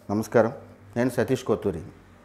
నమస్కారం నేను సతీష్ కొత్తూరి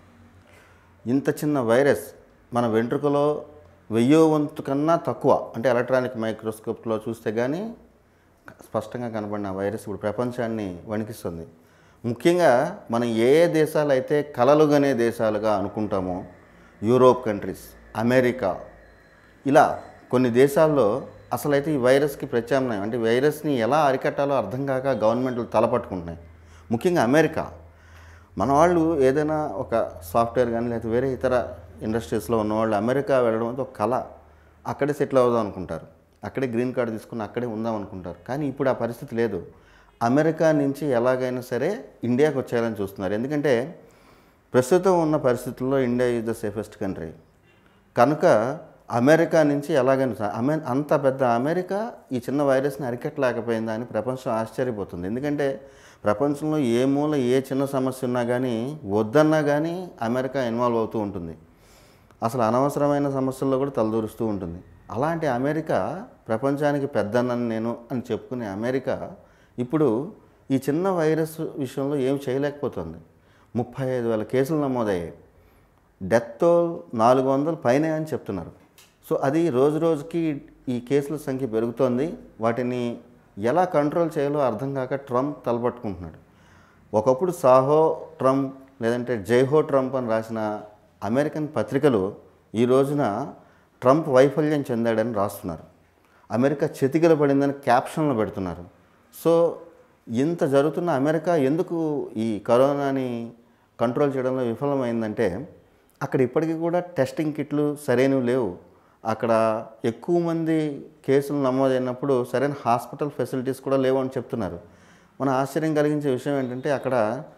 ఇంత చిన్న వైరస్ మన వెంట్రుకలో వెయ్యో వంతు కన్నా తక్కువ అంటే ఎలక్ట్రానిక్ మైక్రోస్కోప్లో చూస్తే కానీ స్పష్టంగా కనబడిన వైరస్ ఇప్పుడు ప్రపంచాన్ని వణికిస్తుంది ముఖ్యంగా మనం ఏ ఏ దేశాలు అయితే కలలుగనే దేశాలుగా అనుకుంటామో యూరోప్ కంట్రీస్ అమెరికా ఇలా కొన్ని దేశాల్లో అసలైతే ఈ వైరస్కి ప్రత్యామ్నాయం అంటే వైరస్ని ఎలా అరికట్టాలో అర్థం కాక గవర్నమెంట్లు తలపట్టుకుంటున్నాయి ముఖ్యంగా అమెరికా మన వాళ్ళు ఏదైనా ఒక సాఫ్ట్వేర్ కానీ లేకపోతే వేరే ఇతర ఇండస్ట్రీస్లో ఉన్నవాళ్ళు అమెరికా వెళ్ళడం అంటే ఒక కళ అక్కడే సెటిల్ అవుదాం అనుకుంటారు అక్కడే గ్రీన్ కార్డు తీసుకుని అక్కడే ఉందాం అనుకుంటారు కానీ ఇప్పుడు ఆ పరిస్థితి లేదు అమెరికా నుంచి ఎలాగైనా సరే ఇండియాకి వచ్చేయాలని చూస్తున్నారు ఎందుకంటే ప్రస్తుతం ఉన్న పరిస్థితుల్లో India is the safest country కనుక అమెరికా నుంచి ఎలాగైనా స- అమె అంత పెద్ద అమెరికా ఈ చిన్న వైరస్ని అరికట్టలేకపోయిందా అని ప్రపంచం ఆశ్చర్యపోతుంది ఎందుకంటే ప్రపంచంలో ఏ మూల ఏ చిన్న సమస్య ఉన్నా కానీ వద్దన్నా కానీ అమెరికా ఇన్వాల్వ్ అవుతూ ఉంటుంది అసలు అనవసరమైన సమస్యల్లో కూడా తలదూరుస్తూ ఉంటుంది అలాంటి అమెరికా ప్రపంచానికి పెద్దన్నని నేను అని చెప్పుకునే అమెరికా ఇప్పుడు ఈ చిన్న వైరస్ విషయంలో ఏం చేయలేకపోతుంది ముప్పై ఐదు వేల కేసులు నమోదయ్యాయి డెత్ టోల్ నాలుగు వందల పైనే అని చెప్తున్నారు సో అది రోజు రోజుకి ఈ కేసుల సంఖ్య పెరుగుతోంది వాటిని ఎలా కంట్రోల్ చేయాలో అర్థం కాక ట్రంప్ తలపట్టుకుంటున్నాడు ఒకప్పుడు సాహో ట్రంప్ లేదంటే జైహో ట్రంప్ అని రాసిన అమెరికన్ పత్రికలు ఈ రోజున ట్రంప్ వైఫల్యం చెందాడని రాస్తున్నారు అమెరికా చెతికిల పడిందని క్యాప్షన్లు పెడుతున్నారు సో ఇంత జరుగుతున్న అమెరికా ఎందుకు ఈ కరోనాని కంట్రోల్ చేయడంలో విఫలమైందంటే అక్కడ ఇప్పటికీ కూడా టెస్టింగ్ కిట్లు సరైనవి లేవు అక్కడ ఎక్కువ మంది కేసులు నమోదైనప్పుడు సరైన హాస్పిటల్ ఫెసిలిటీస్ కూడా లేవు అని చెప్తున్నారు మన ఆశ్చర్యం కలిగించే విషయం ఏంటంటే అక్కడ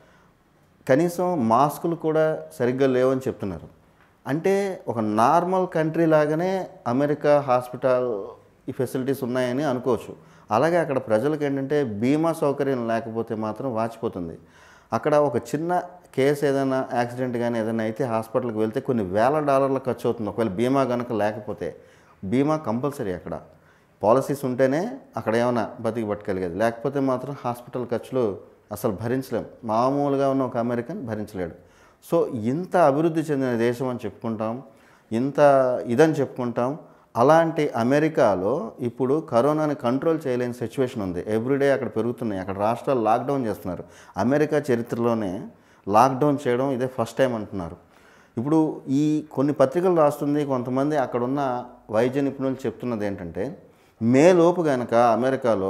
కనీసం మాస్కులు కూడా సరిగ్గా లేవని చెప్తున్నారు అంటే ఒక నార్మల్ కంట్రీ లాగానే అమెరికా హాస్పిటల్ ఈ ఫెసిలిటీస్ ఉన్నాయని అనుకోవచ్చు అలాగే అక్కడ ప్రజలకు ఏంటంటే బీమా సౌకర్యం లేకపోతే మాత్రం వాచిపోతుంది అక్కడ ఒక చిన్న కేసు ఏదైనా యాక్సిడెంట్ కానీ ఏదైనా అయితే హాస్పిటల్కి వెళ్తే కొన్ని వేల డాలర్ల ఖర్చు అవుతుంది ఒకవేళ బీమా కనుక లేకపోతే బీమా కంపల్సరీ అక్కడ పాలసీస్ ఉంటేనే అక్కడ ఏమైనా బతికి పట్టుకెళ్ళగేది లేకపోతే మాత్రం హాస్పిటల్ ఖర్చులు అసలు భరించలేం మామూలుగా ఉన్న ఒక అమెరికన్ భరించలేడు సో ఇంత అభివృద్ధి చెందిన దేశం అని చెప్పుకుంటాం ఇంత ఇదని చెప్పుకుంటాం అలాంటి అమెరికాలో ఇప్పుడు కరోనాని కంట్రోల్ చేయలేని సిచ్యువేషన్ ఉంది ఎవ్రీడే అక్కడ పెరుగుతున్నాయి అక్కడ రాష్ట్రాలు లాక్డౌన్ చేస్తున్నారు అమెరికా చరిత్రలోనే లాక్డౌన్ చేయడం ఇదే ఫస్ట్ టైం అంటున్నారు ఇప్పుడు ఈ కొన్ని పత్రికలు రాస్తుంది కొంతమంది అక్కడున్న వైద్య నిపుణులు చెప్తున్నది ఏంటంటే మే లోపు కనుక అమెరికాలో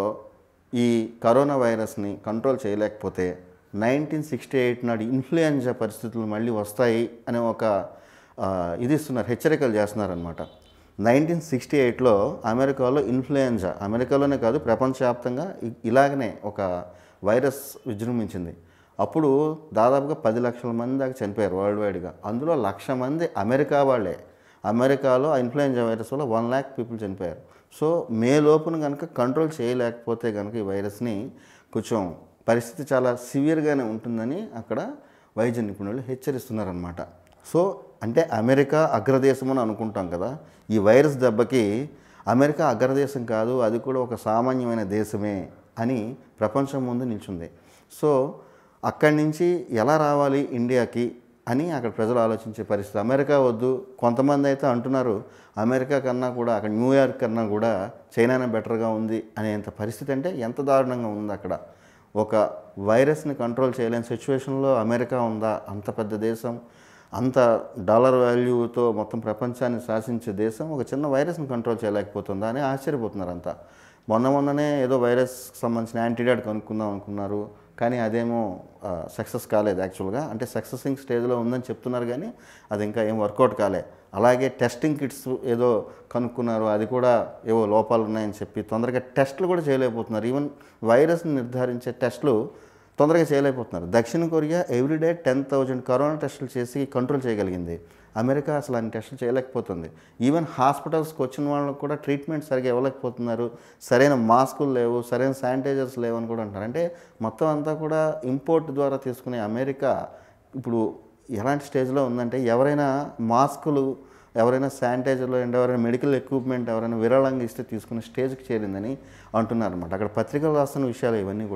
ఈ కరోనా వైరస్ని కంట్రోల్ చేయలేకపోతే నైన్టీన్ సిక్స్టీ ఎయిట్ నాడు ఇన్ఫ్లుయెంజా పరిస్థితులు మళ్ళీ వస్తాయి అనే ఒక ఆ, ఇది ఇస్తున్నారు హెచ్చరికలు చేస్తున్నారనమాట నైన్టీన్ సిక్స్టీ ఎయిట్లో అమెరికాలో ఇన్ఫ్లుయెంజా అమెరికాలోనే కాదు ప్రపంచవ్యాప్తంగా ఇ- ఇలాగనే ఒక వైరస్ విజృంభించింది అప్పుడు దాదాపుగా పది లక్షల మంది దాకా చనిపోయారు వరల్డ్ వైడ్గా అందులో లక్ష మంది అమెరికా వాళ్ళే అమెరికాలో ఆ ఇన్ఫ్లుయెంజా వైరస్ వల్ల వన్ ల్యాక్ పీపుల్ చనిపోయారు సో మే లోపున కనుక కంట్రోల్ చేయలేకపోతే కనుక ఈ వైరస్ని కొంచెం పరిస్థితి చాలా సివియర్గానే ఉంటుందని అక్కడ వైద్య నిపుణులు హెచ్చరిస్తున్నారనమాట సో అంటే అమెరికా అగ్రదేశం అని అనుకుంటాం కదా ఈ వైరస్ దెబ్బకి అమెరికా అగ్రదేశం కాదు అది కూడా ఒక సామాన్యమైన దేశమే అని ప్రపంచం ముందు నిల్చుంది సో అక్కడి నుంచి ఎలా రావాలి ఇండియాకి అని అక్కడ ప్రజలు ఆలోచించే పరిస్థితి అమెరికా వద్దు కొంతమంది అయితే అంటున్నారు అమెరికా కన్నా కూడా అక్కడ న్యూయార్క్ కన్నా కూడా చైనానే బెటర్గా ఉంది అనేంత పరిస్థితి అంటే ఎంత దారుణంగా ఉంది అక్కడ ఒక వైరస్ని కంట్రోల్ చేయలేని సిచ్యువేషన్లో అమెరికా ఉందా అంత పెద్ద దేశం అంత డాలర్ వాల్యూతో మొత్తం ప్రపంచాన్ని శాసించే దేశం ఒక చిన్న వైరస్ని కంట్రోల్ చేయలేకపోతుందా అని ఆశ్చర్యపోతున్నారు అంతా మొన్న మొన్ననే ఏదో వైరస్కి సంబంధించిన యాంటీడోట్ కనుక్కుందాం అనుకున్నారు కానీ అదేమో సక్సెస్ కాలేదు యాక్చువల్గా అంటే సక్సెసింగ్ స్టేజ్లో ఉందని చెప్తున్నారు కానీ అది ఇంకా ఏం వర్కౌట్ కాలే అలాగే టెస్టింగ్ కిట్స్ ఏదో కనుక్కున్నారు అది కూడా ఏవో లోపాలు ఉన్నాయని చెప్పి తొందరగా టెస్టులు కూడా చేయలేకపోతున్నారు ఈవెన్ వైరస్ని నిర్ధారించే టెస్టులు తొందరగా చేయలేకపోతున్నారు దక్షిణ Korea everyday ten thousand corona టెస్టులు చేసి కంట్రోల్ చేయగలిగింది అమెరికా అసలు అన్ని టెస్టులు చేయలేకపోతుంది ఈవెన్ హాస్పిటల్స్కి వచ్చిన వాళ్ళకి కూడా ట్రీట్మెంట్ సరిగా ఇవ్వలేకపోతున్నారు సరైన మాస్కులు లేవు సరైన శానిటైజర్స్ లేవు అని కూడా అంటారు అంటే మొత్తం అంతా కూడా ఇంపోర్ట్ ద్వారా తీసుకునే అమెరికా ఇప్పుడు ఎలాంటి స్టేజ్లో ఉందంటే ఎవరైనా మాస్కులు ఎవరైనా శానిటైజర్లు అండ్ ఎవరైనా మెడికల్ ఎక్విప్మెంట్ ఎవరైనా విరాళంగా ఇస్తే తీసుకునే స్టేజ్కి చేరిందని అంటున్నారు అనమాట అక్కడ పత్రికలు రాస్తున్న విషయాలు ఇవన్నీ కూడా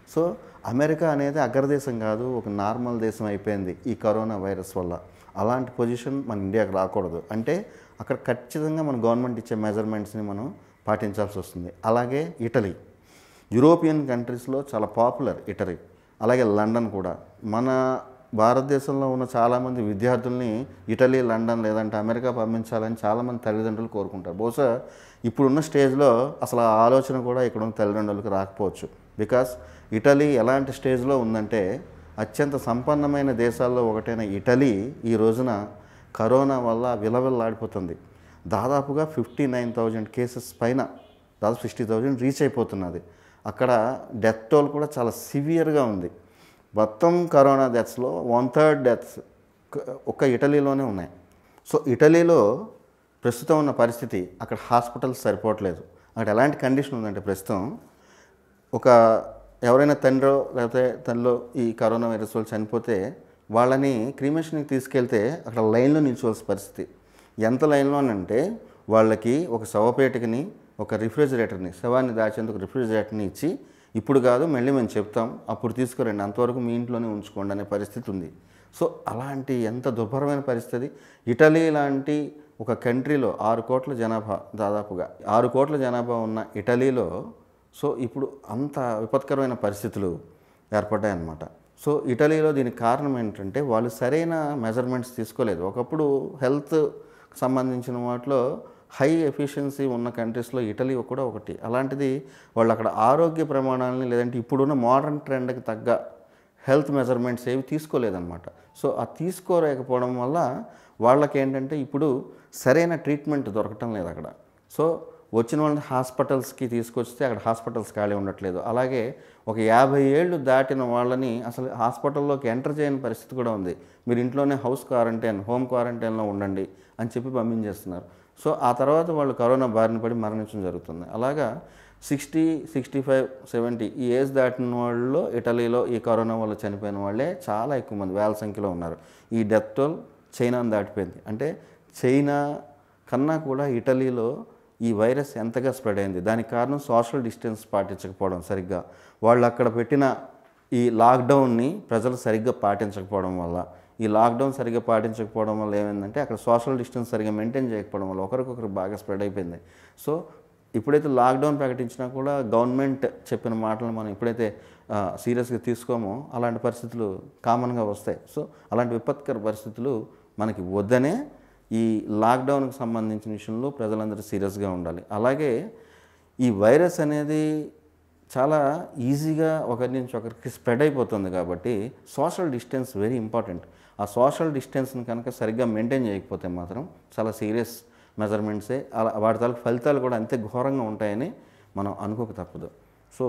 సో అమెరికా అనేది అగ్రదేశం కాదు ఒక నార్మల్ దేశం అయిపోయింది ఈ కరోనా వైరస్ వల్ల అలాంటి పొజిషన్ మన ఇండియాకి రాకూడదు అంటే అక్కడ ఖచ్చితంగా మన గవర్నమెంట్ ఇచ్చే మెజర్మెంట్స్ని మనం పాటించాల్సి వస్తుంది అలాగే ఇటలీ యూరోపియన్ కంట్రీస్లో చాలా పాపులర్ ఇటలీ అలాగే లండన్ కూడా మన భారతదేశంలో ఉన్న చాలామంది విద్యార్థుల్ని ఇటలీ లండన్ లేదంటే అమెరికా పంపించాలని చాలామంది తల్లిదండ్రులు కోరుకుంటారు బహుశా ఇప్పుడున్న స్టేజ్లో అసలు ఆ ఆలోచన కూడా ఇక్కడ ఉన్న తల్లిదండ్రులకు రాకపోవచ్చు బికాస్ ఇటలీ ఎలాంటి స్టేజ్లో ఉందంటే అత్యంత సంపన్నమైన దేశాల్లో ఒకటైన ఇటలీ ఈ రోజున కరోనా వల్ల విలవిల్లాడిపోతుంది దాదాపుగా ఫిఫ్టీ నైన్ థౌజండ్ కేసెస్ పైన దాదాపు సిక్స్టీ థౌజండ్ రీచ్ అయిపోతున్నది అక్కడ డెత్ టోల్ కూడా చాలా సివియర్గా ఉంది మొత్తం కరోనా డెత్స్లో వన్ థర్డ్ డెత్స్ ఒక్క ఇటలీలోనే ఉన్నాయి సో ఇటలీలో ప్రస్తుతం ఉన్న పరిస్థితి అక్కడ హాస్పిటల్స్ సరిపోవట్లేదు అక్కడ ఎలాంటి కండిషన్ ఉందంటే ప్రస్తుతం ఒక ఎవరైనా తండ్రో లేకపోతే తనలో ఈ కరోనా వైరస్ వల్ల చనిపోతే వాళ్ళని క్రీమేషన్కి తీసుకెళ్తే అక్కడ లైన్లో నిల్చోవాల్సిన పరిస్థితి ఎంత లైన్లో అంటే వాళ్ళకి ఒక శవపేటికని ఒక రిఫ్రిజిరేటర్ని శవాన్ని దాచేందుకు రిఫ్రిజిరేటర్ని ఇచ్చి ఇప్పుడు కాదు మళ్ళీ మేము చెప్తాం అప్పుడు తీసుకురండి అంతవరకు మీ ఇంట్లోనే ఉంచుకోండి అనే పరిస్థితి ఉంది సో అలాంటి ఎంత దుర్భరమైన పరిస్థితి ఇటలీ లాంటి ఒక కంట్రీలో ఆరు కోట్ల జనాభా దాదాపుగా ఆరు కోట్ల జనాభా ఉన్న ఇటలీలో సో ఇప్పుడు అంత విపత్కరమైన పరిస్థితులు ఏర్పడ్డాయన్నమాట సో ఇటలీలో దీనికి కారణం ఏంటంటే వాళ్ళు సరైన మెజర్మెంట్స్ తీసుకోలేదు ఒకప్పుడు హెల్త్ సంబంధించిన వాటిలో హై ఎఫిషియన్సీ ఉన్న కంట్రీస్లో ఇటలీ కూడా ఒకటి అలాంటిది వాళ్ళు అక్కడ ఆరోగ్య ప్రమాణాలని లేదంటే ఇప్పుడున్న మోడర్న్ ట్రెండ్కి తగ్గ హెల్త్ మెజర్మెంట్స్ ఏవి తీసుకోలేదన్నమాట సో ఆ తీసుకోలేకపోవడం వల్ల వాళ్ళకి ఏంటంటే ఇప్పుడు సరైన ట్రీట్మెంట్ దొరకటం లేదు అక్కడ సో వచ్చిన వాళ్ళని హాస్పిటల్స్కి తీసుకొస్తే అక్కడ హాస్పిటల్స్ ఖాళీ ఉండట్లేదు అలాగే ఒక యాభై ఏళ్ళు దాటిన వాళ్ళని అసలు హాస్పిటల్లోకి ఎంటర్ చేయని పరిస్థితి కూడా ఉంది మీరు ఇంట్లోనే హౌస్ క్వారంటైన్ హోమ్ క్వారంటైన్లో ఉండండి అని చెప్పి పంపించేస్తున్నారు సో ఆ తర్వాత వాళ్ళు కరోనా బారిన పడి మరణించడం జరుగుతుంది అలాగా సిక్స్టీ సిక్స్టీ ఫైవ్ సెవెంటీ ఈ ఏజ్ దాటిన వాళ్ళలో ఇటలీలో ఈ కరోనా వల్ల చనిపోయిన వాళ్ళే చాలా ఎక్కువ మంది వేల సంఖ్యలో ఉన్నారు ఈ డెత్ టోల్ చైనాను దాటిపోయింది అంటే చైనా కన్నా కూడా ఇటలీలో ఈ వైరస్ ఎంతగా స్ప్రెడ్ అయింది దానికి కారణం సోషల్ డిస్టెన్స్ పాటించకపోవడం సరిగ్గా వాళ్ళు అక్కడ పెట్టిన ఈ లాక్డౌన్ని ప్రజలు సరిగ్గా పాటించకపోవడం వల్ల ఈ లాక్డౌన్ సరిగ్గా పాటించకపోవడం వల్ల ఏమైందంటే అక్కడ సోషల్ డిస్టెన్స్ సరిగ్గా మెయింటైన్ చేయకపోవడం వల్ల ఒకరికొకరు బాగా స్ప్రెడ్ అయిపోయింది సో ఇప్పుడైతే లాక్డౌన్ ప్రకటించినా కూడా గవర్నమెంట్ చెప్పిన మాటలను మనం ఎప్పుడైతే సీరియస్గా తీసుకోమో అలాంటి పరిస్థితులు కామన్గా వస్తాయి సో అలాంటి విపత్కర పరిస్థితులు మనకి వద్దనే ఈ లాక్డౌన్కి సంబంధించిన విషయంలో ప్రజలందరూ సీరియస్గా ఉండాలి అలాగే ఈ వైరస్ అనేది చాలా ఈజీగా ఒకరి నుంచి ఒకరికి స్ప్రెడ్ అయిపోతుంది కాబట్టి సోషల్ డిస్టెన్స్ వెరీ ఇంపార్టెంట్ ఆ సోషల్ డిస్టెన్స్ని కనుక సరిగ్గా మెయింటైన్ చేయకపోతే మాత్రం చాలా సీరియస్ మెజర్మెంట్సే అలా వాటి తాలూకు ఫలితాలు కూడా అంతే ఘోరంగా ఉంటాయని మనం అనుకోక తప్పదు సో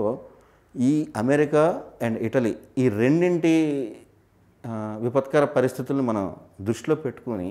ఈ అమెరికా అండ్ ఇటలీ ఈ రెండింటి ఆ, విపత్కర పరిస్థితులను మనం దృష్టిలో పెట్టుకొని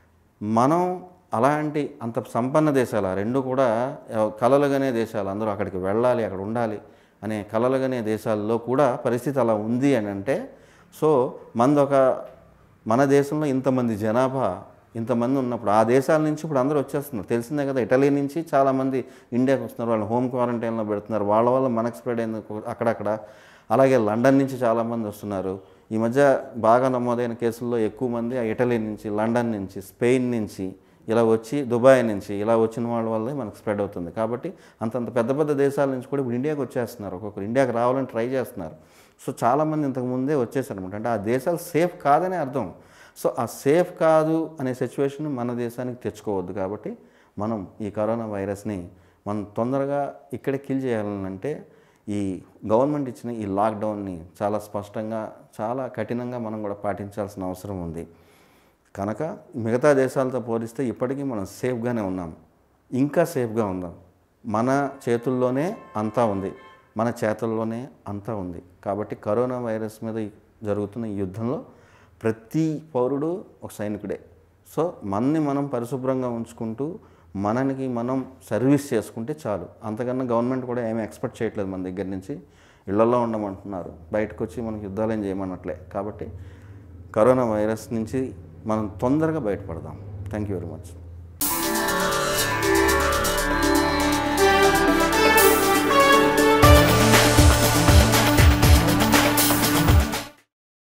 మనం అలాంటి అంత సంపన్న దేశాలు ఆ రెండు కూడా ఎవ- కలలుగనే దేశాలు అందరూ అక్కడికి వెళ్ళాలి అక్కడ ఉండాలి అనే కలలుగనే దేశాల్లో కూడా పరిస్థితి అలా ఉంది అని అంటే సో మనది ఒక మన దేశంలో ఇంతమంది జనాభా ఇంతమంది ఉన్నప్పుడు ఆ దేశాల నుంచి ఇప్పుడు అందరూ వచ్చేస్తున్నారు తెలిసిందే కదా ఇటలీ నుంచి చాలామంది ఇండియాకి వస్తున్నారు వాళ్ళు హోమ్ క్వారంటైన్లో పెడుతున్నారు వాళ్ళ వల్ల మనకు స్ప్రెడ్ అయింది అక్కడక్కడ అలాగే లండన్ నుంచి చాలామంది వస్తున్నారు ఈ మధ్య బాగా నమోదైన కేసుల్లో ఎక్కువ మంది ఆ ఇటలీ నుంచి లండన్ నుంచి స్పెయిన్ నుంచి ఇలా వచ్చి దుబాయ్ నుంచి ఇలా వచ్చిన వాళ్ళ వల్లే మనకు స్ప్రెడ్ అవుతుంది కాబట్టి అంతంత పెద్ద పెద్ద దేశాల నుంచి కూడా ఇప్పుడు ఇండియాకి వచ్చేస్తున్నారు ఒక్కొక్కరు ఇండియాకి రావాలని ట్రై చేస్తున్నారు సో చాలామంది ఇంతకు ముందే వచ్చేసారు అనమాట అంటే ఆ దేశాలు సేఫ్ కాదని అర్థం సో ఆ సేఫ్ కాదు అనే సిచ్యువేషన్ మన దేశానికి తెచ్చుకోవద్దు కాబట్టి మనం ఈ కరోనా వైరస్ని మనం తొందరగా ఇక్కడే కిల్ చేయాలంటే ఈ గవర్నమెంట్ ఇచ్చిన ఈ లాక్డౌన్ని చాలా స్పష్టంగా చాలా కఠినంగా మనం కూడా పాటించాల్సిన అవసరం ఉంది కనుక మిగతా దేశాలతో పోలిస్తే ఇప్పటికీ మనం సేఫ్గానే ఉన్నాం ఇంకా సేఫ్గా ఉందాం మన చేతుల్లోనే అంతా ఉంది మన చేతుల్లోనే అంతా ఉంది కాబట్టి కరోనా వైరస్ మీద ఈ జరుగుతున్న ఈ యుద్ధంలో ప్రతి పౌరుడు ఒక సైనికుడే సో మనని మనం పరిశుభ్రంగా ఉంచుకుంటూ మనకి మనం సర్వీస్ చేసుకుంటే చాలు అంతకన్నా గవర్నమెంట్ కూడా ఏమీ ఎక్స్పెక్ట్ చేయట్లేదు మన దగ్గర నుంచి ఇళ్లలో ఉండమంటున్నారు బయటకు వచ్చి మనకి యుద్ధాలు ఏం చేయమన్నట్లే కాబట్టి కరోనా వైరస్ నుంచి మనం తొందరగా బయటపడదాం థ్యాంక్ యూ వెరీ మచ్